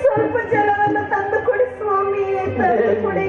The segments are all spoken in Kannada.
ಸ್ವಲ್ಪ ಜಲವನ್ನು ತಂದು ಕೊಡಿ ಸ್ವಾಮಿ ತಂದು ಕೊಡಿ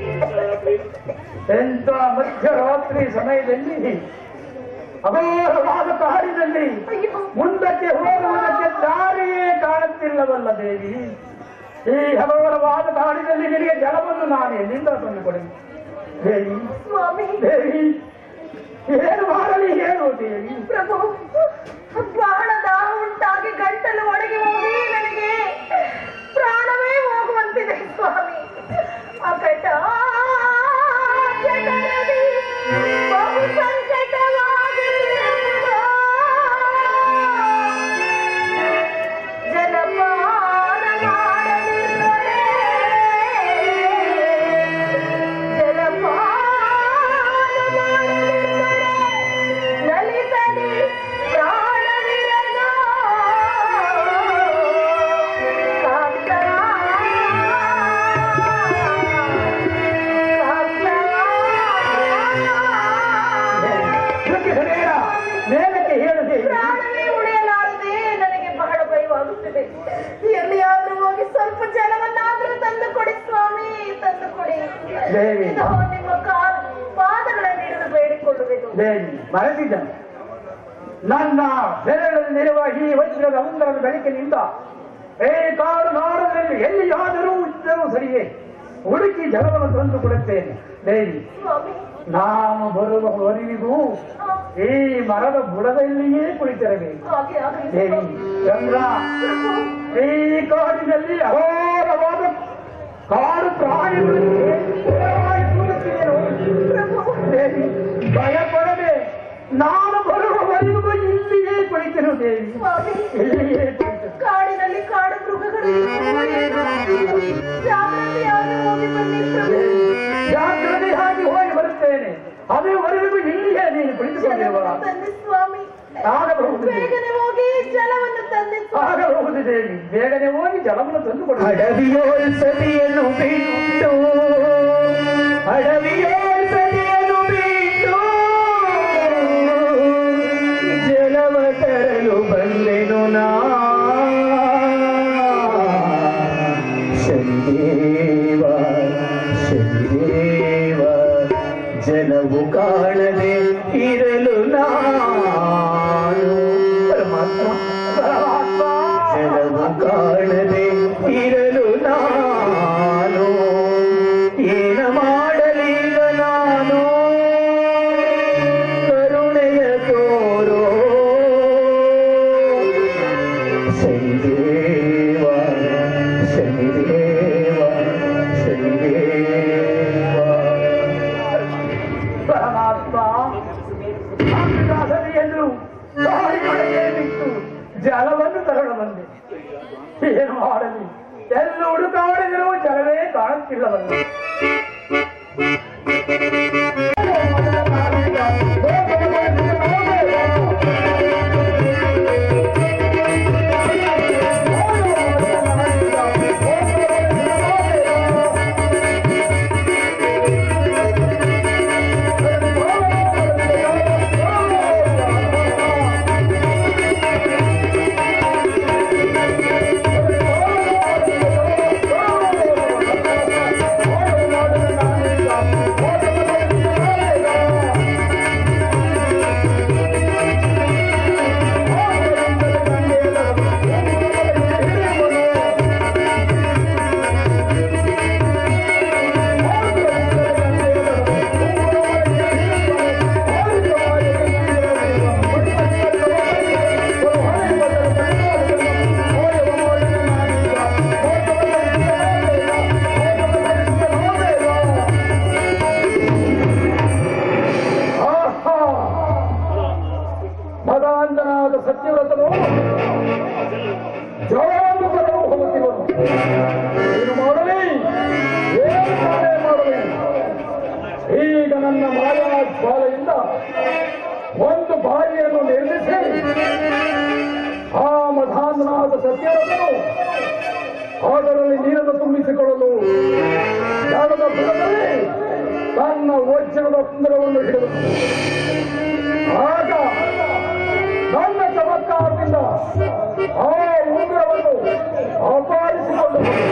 ಎಂತ ಮಧ್ಯರಾತ್ರಿ ಸಮಯದಲ್ಲಿ ಅಘೋರವಾದ ಕಾಡಿನಲ್ಲಿ ಅಯ್ಯೋ ಮುಂದಕ್ಕೆ ಹೋಗುವುದಕ್ಕೆ ದಾರಿಯೇ ಕಾಣುತ್ತಿಲ್ಲವಲ್ಲ ದೇವಿ ಈ ಹಗವರವಾದ ಕಾಡಿನಲ್ಲಿ ನಿನಗೆ ಜಲವನ್ನು ನಾನು ಎಲ್ಲಿಂದ ತಂದುಕೊಡೆ ದೇವಿ ಸ್ವಾಮಿ ದೇವಿ ಏನು ಮಾಡಲಿ ಹೇಳು ದೇವಿ ಪ್ರಭು ಬಹಳ ದಾಹ ಉಂಟಾಗಿ ಗಂಟಲು ಒಳಗೆ ಹೋಗಿ ನನಗೆ ಪ್ರಾಣವೇ ಹೋಗುವಂತಿದೆ ಸ್ವಾಮಿ ಅಕಟ ಜಠರದಿ ಬಹು ಸಂಕಟವಾಗುತ್ತಿರುವುದು. ಜಲಪಾನ ಮಾಡಲಿರುವರೆ. ಜಲಪಾನ ಮಾಡಲಿರುವರೆ. ಲಲಿತನಿ ಪ್ರಾಣವಿರಲು ಕಾಂತ ಶೃಂಗೇರ ಮೇಲಕ್ಕೆ ಹೇಳು ದೇವಿ ಪ್ರಾಣವೇ ಉಳಿಯಲಾರದೆ ನನಗೆ ಬಹಳ ಭಯವಾಗುತ್ತಿದೆ ಎಲ್ಲಿಯಾದ್ರೂ ಹೋಗಿ ಸ್ವಲ್ಪ ಜಲವನ್ನಾದ್ರೂ ತಂದು ಕೊಡಿ ಸ್ವಾಮಿ ತಂದು ಕೊಡಿ ದೇವಿ. ಇದೋ ನಿಮ್ಮ ಕಾಲ್ ಪಾದಗಳನ್ನು ಹಿಡಿದು ಬೇಡಿಕೊಳ್ಳುವೆನು ದೇವಿ ಮರೆತಿದ್ದನು ನನ್ನ ಬೆರಳಲ್ಲಿರುವ ಈ ವಜ್ರದ ಉಂದರದ ಬೆಳಕಿನಿಂದ ಏ ಕಾಡು ನಾಡದಲ್ಲಿ ಎಲ್ಲಿಯಾದರೂ ಇದ್ದರೂ ಸರಿಯೇ ಹುಡುಕಿ ಜಲವನ್ನು ತಂದು ಕೊಡುತ್ತೇನೆ ದೇವಿ ಸ್ವಾಮಿ ನಾನು ಬರುವವರೆಗೂ ಆ, ಈ ಮರದ ಬುಡದಲ್ಲಿಯೇ ಕುಳಿತಿರಬೇಕು ಹಾಗೆ ಆಗಲಿ ದೇವಿ ಚಂದ್ರ ಈ ಕಾಡಿನಲ್ಲಿ ಅಘೋರವಾದ ಕಾಡು ಪ್ರಾಣಿಗಳು ಘೋರವಾಗಿ ಕೂಗುತ್ತಿದ್ದೆನು. ದೇವಿ ಭಯಪಡದೆ ನಾನು ಬರುವವರೆಗೂ ಇಲ್ಲಿಯೇ ಕುಳಿತನು ದೇವಿ ಸ್ವಾಮಿ ಇಲ್ಲಿಯೇ ಕುಳಿತನು ಕಾಡಿನಲ್ಲಿ ಕಾಡು ಮೃಗಗಳು ಜಾಗ್ರತೆಯಾಗಿ ಹೋಗಿ ಬನ್ನಿ ಪ್ರಭು ಜಾಗ್ರತೆಯಾಗಿ ಹೋಗಿ ಬರುತ್ತೇನೆ ಅದುವರೆಗೂ ಇಲ್ಲಿಯೇ ನೀನು ಕುಳಿತುಕೊಂಡಿರುವ ಜಲವನ್ನು ತಂದೆ ಸ್ವಾಮಿ ಆಗಬಹುದು ದೇವಿ. ಬೇಗನೆ ಹೋಗಿ ಜಲವನ್ನು ತಂದೆ ಸ್ವಾಮಿ ಆಗಬಹುದು ದೇವಿ ಬೇಗನೆ ಹೋಗಿ ಜಲವನ್ನು ತಂದು ಕೊಡು ಅಡವಿಯೋಳ್ ಸತಿಯನ್ನು ಬಿಟ್ಟು ಅಡವಿಯೋಳ್ ಸತಿಯನ್ನು ಬಿಟ್ಟು ಜಲವ ತರಲು ಬಂದೆನು ನಾ ಶನಿದೇವ ಶನಿದೇವ ಜಲವು ಕಾಣದೆ ಇರಲು ನಾನು ಪರಮಾತ್ಮ ಪರಮಾತ್ಮ ಜಲವು ಕಾಣದೆ ಇರಲು ನಾನು ಏನ ಮಾಡಲೀಗ ನಾನು ಕರುಣೆಯ ತೋರೋ ಶನಿದೇವ ಶನಿದೇವ ಶನಿದೇವ ಪರಮಾತ್ಮ ಸಭೆಯನ್ನು ಗಾಳಿಯೊಳಗೆ ಬಿಟ್ಟು ಜಲವನ್ನು ತರಲು ಬಂದೆ ಏನು ಮಾಡಲಿ ಎಲ್ಲ ಹುಡುಕಾಡಿದರೂ ಜಲವೇ ಕಾಣುತ್ತಿಲ್ಲವಲ್ಲ ಆಹಾ! ಮದಾಂಧನಾದ ಸತ್ಯವ್ರತನು ಜಲವನ್ನು ತರಲು ಹೋಗುತ್ತಿರುವನು ಏನು ಮಾಡಲಿ ಏನು ತಾನೇ ಮಾಡಲಿ ಈಗ ನನ್ನ ಮಾಯಾ ಜ್ವಾಲೆಯಿಂದ ಒಂದು ಬಾರಿಯನ್ನು ನಿರ್ಮಿಸಿ ಆ ಮಧಾಂಧನಾದ ಸತ್ಯವ್ರತನು ಅದರಲ್ಲಿ ನೀರನ್ನು ತುಂಬಿಸಿಕೊಳ್ಳಲು ಜಲದ ಬುಡದಲ್ಲಿ ತನ್ನ ವಜ್ರದ ಸುಂದರವನ್ನು ಹಿಡಿದು ಆಗ ನನ್ನ ಚಮತ್ಕಾರದಿಂದ ಆ ಉಂಗುರವನ್ನು ಅಪಾರಿಸಿಕೊಂಡು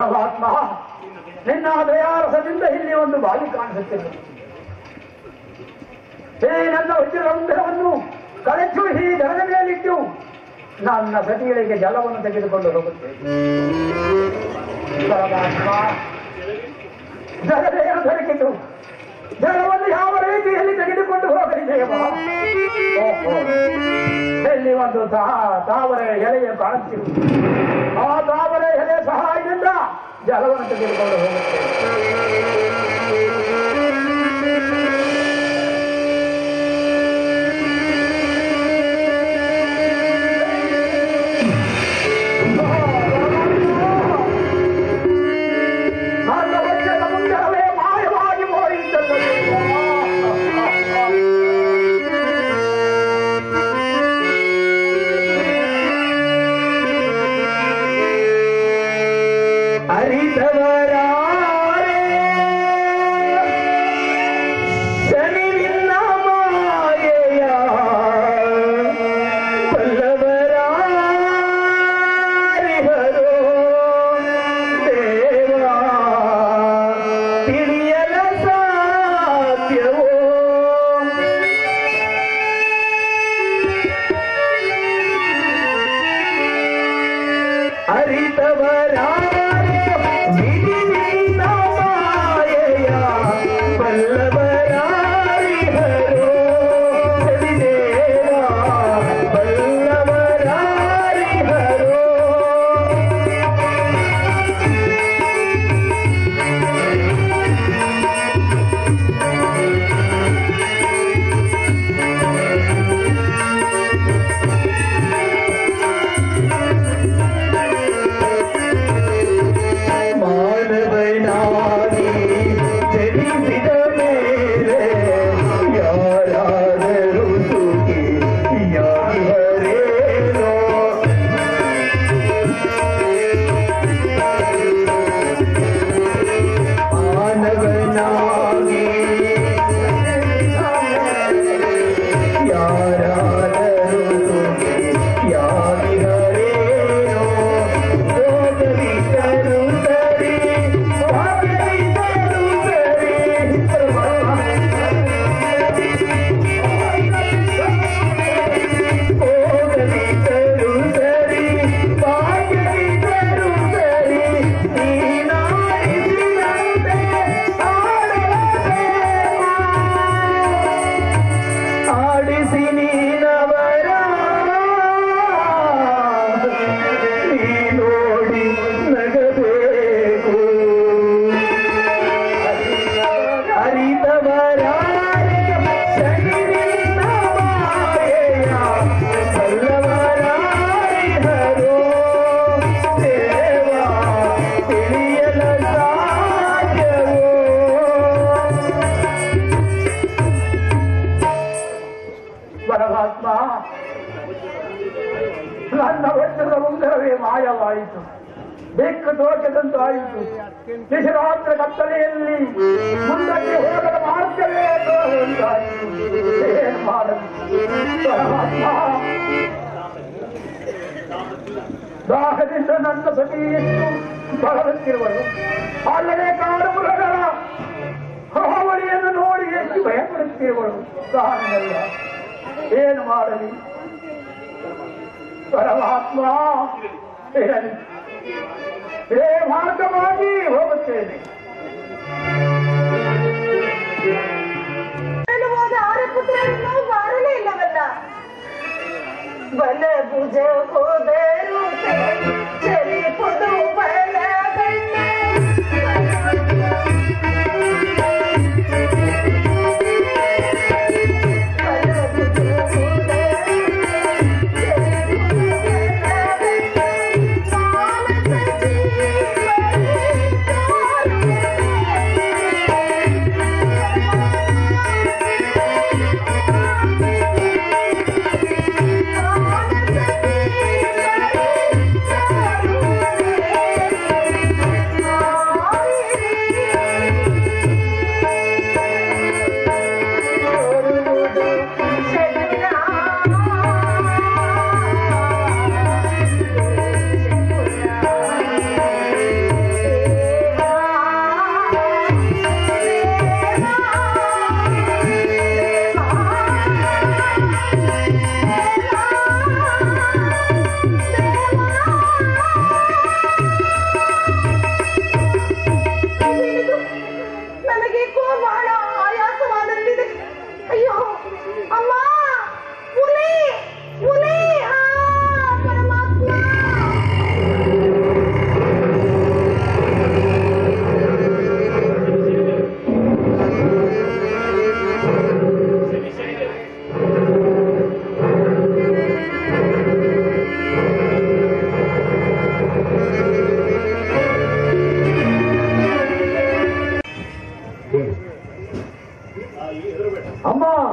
ಪರಮಾತ್ಮ ನಿನ್ನ ದಯಾರಸದಿಂದ ಇಲ್ಲಿ ಒಂದು ಬಾವಿ ಕಾಣಿಸುತ್ತಿದೆ ಹೇ ನನ್ನ ವಜ್ರದ ಉಂಗುರವನ್ನು ಕಳಚು ಈ ಜನದ ಮೇಲಿಟ್ಟು ನನ್ನ ಸತಿಗಳಿಗೆ ಜಲವನ್ನು ತೆಗೆದುಕೊಂಡು ಹೋಗುತ್ತೇನೆ ಪರಮಾತ್ಮ ಜಗದೇನು ದೊರಕಿತು ಜಲವನ್ನು ಯಾವ ರೀತಿಯಲ್ಲಿ ತೆಗೆದುಕೊಂಡು ಹೋಗಲಿದೆಯಮ್ಮ ಓಹೋ ಇಲ್ಲಿ ಒಂದು ತಾ- ತಾವರೆ ಎಲೆಯ ಕಾಣುತ್ತಿರುವುದು ಆ ತಾವರೆ ಎಲೆ ಸಹಾಯದಿಂದ ಜಲವನ್ನು ತೆಗೆದುಕೊಂಡು ಹೋಗುತ್ತೇವೆ ನನ್ನ ವಜ್ರದ ಮುಂಗರವೇ ಮಾಯವಾಗಿ ಹೋಯಿತಲ್ಲವೇ? ಅರಿತವರಾರೆ ಶನಿವಿನ ಮಾಯೆಯ ಬಲ್ಲವರಾರಿಹರೋ ದೇವಾ ತಿಳಿಯಲ ಸಾಧ್ಯವೋ ಅರಿತವರಾರೆ ವಿಧಿವಿನ ಮಾಯೆಯ ಬಲ್ಲವರಾರಿಹರೋ ಸರಿದೇವಾ ಬಲ್ಲವರಾರಿಹರೋ ಮಾನವನಾಗಿ ಜನಿಸಿದ ಮೇಲೆ ಯಾರಾದರೂ ಸುಖಿ ಯಾರೇನೋ ಮಾನವನಾಗಿ ಯಾರಾದರೂ ಸುಖಿ ಯಾರಿಗರೇನೋ ಹೋಗಲಿದ್ದರು ಸರಿ ಭಾಗ್ಯವಿದ್ದರು ಸರಿ ಹೋಗಲಿದ್ದರು ಸರಿ ಭಾಗ್ಯವಿದ್ದರು ಸರಿ ನೀನಾಡಿಸಿದಂತೆ ಆಡಲೇಬೇಕು. ಆಡಿಸಿ ನೀನವರ ನೀ ನೋಡಿ ನಗಬೇಕು ಅರಿತವರ ಶರೀರಿನ ಮಾಯೆಯ ಬಲ್ಲವರಾರಿಹರೋ ದೇವಾ ತಿಳಿಯಲ ಸಾಧ್ಯವೋ ಪರಮಾತ್ಮ ನನ್ನ ವಜ್ರದ ಉಂಗರವೇ ಮಾಯವಾಯಿತು ಬೆಕ್ಕು ತೋಚದಂತೂ ಆಯಿತು ನಿಶರಾತ್ರ ಕತ್ತಲೆಯಲ್ಲಿ ಮುಂದಕ್ಕೆ ಹೋಗದ ಮಾರ್ಗವೇ ತೋರುವಂತಾಯಿತು ಏನು ಮಾಡಲು ಪರಮಾತ್ಮ ದಾಹದಿಂದ ನನ್ನ ಸತಿ ಎಷ್ಟು ಬಳಲುತ್ತಿರುವರು ಅಲ್ಲದೆ ಕಾಡು ಮೃಗಗಳ ಹಾವಳಿಯನ್ನು ನೋಡಿ ಎಷ್ಟು ಭಯಪಡುತ್ತಿರುವಳು ಕಾರಣಲ್ಲ ಏನು ಮಾಡಲಿ ಪರಮಾತ್ಮ ಇರಲಿ ಇದೇ ಮಾರ್ಗವಾಗಿ ಹೋಗುತ್ತೇನೆ ನಾನು ಹೋದ ಆರು ಪುತ್ರರನ್ನು ಮಾರಲೇ ಇಲ್ಲವಲ್ಲ ಬಲ ಭುಜ ಹೋದರು ಚಲಿಪುದು ಬಲ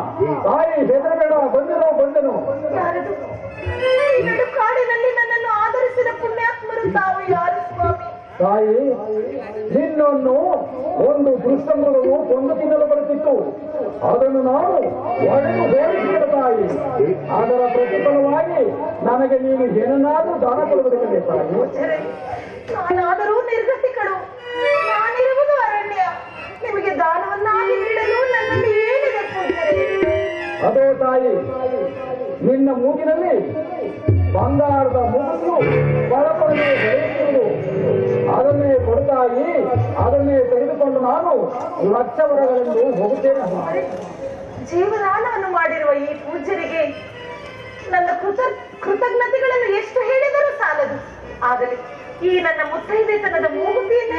ತಾಯಿ ಹೆದರಬೇಡ ಬಂದನು ಬಂದನು ಯಾರದು ಈ ನಡು ಕಾಡಿನಲ್ಲಿ ನನ್ನನ್ನು ಆಧರಿಸಿದ ಪುಣ್ಯಾತ್ಮರು ತಾವು ಯಾರು ಸ್ವಾಮಿ ತಾಯಿ ನಿನ್ನನ್ನು ಒಂದು ದುಷ್ಟಮೃಗವು ಕೊಂದು ತಿನ್ನಲು ಬರುತ್ತಿತ್ತು ಅದನ್ನು ನಾನು ಒಡೆದು ಹೋಲಿಸಿದ ತಾಯಿ ಅದರ ಪ್ರತಿಫಲವಾಗಿ ನನಗೆ ನೀನು ಏನನ್ನಾದ್ರೂ ದಾನ ಕೊಡುವುದಕ್ಕೆ ತಾಯಿ ಸರಿ. ನಾನಾದರೂ ನಿರ್ಗತಿಕಳು ನಾನಿರುವುದು ಅರಣ್ಯ ನಿಮಗೆ ದಾನವನ್ನಾಗಿ ನೀಡಲು ನನ್ನಲ್ಲಿ ಏನಿದೆ ಪೂಜ್ಯರೇ ಅದೋ ತಾಯಿ ನಿನ್ನ ಮೂಗಿನಲ್ಲಿ ಬಂಗಾರದ ಮುಗುಲು ಬಳಪಡನೆ ಬೆಳೆಯುವುದು ಅದನ್ನೇ ಕೊಡ್ತಾಯಿ ಅದನ್ನೇ ತೆಗೆದುಕೊಂಡು ನಾನು ಲಕ್ಷ ವರಗಳೆಂದು ಹೋಗುತ್ತೇನೆ ಜೀವದಾನವನ್ನು ಮಾಡಿರುವ ಈ ಪೂಜ್ಯರಿಗೆ ನನ್ನ ಕೃತ ಕೃತಜ್ಞತೆಗಳನ್ನು ಎಷ್ಟು ಹೇಳಿದರೂ ಸಾಲದು ಆಗಲಿ ಈ ನನ್ನ ಮುತ್ತೈದೆತನದ ಮೂಗುತಿಯನ್ನು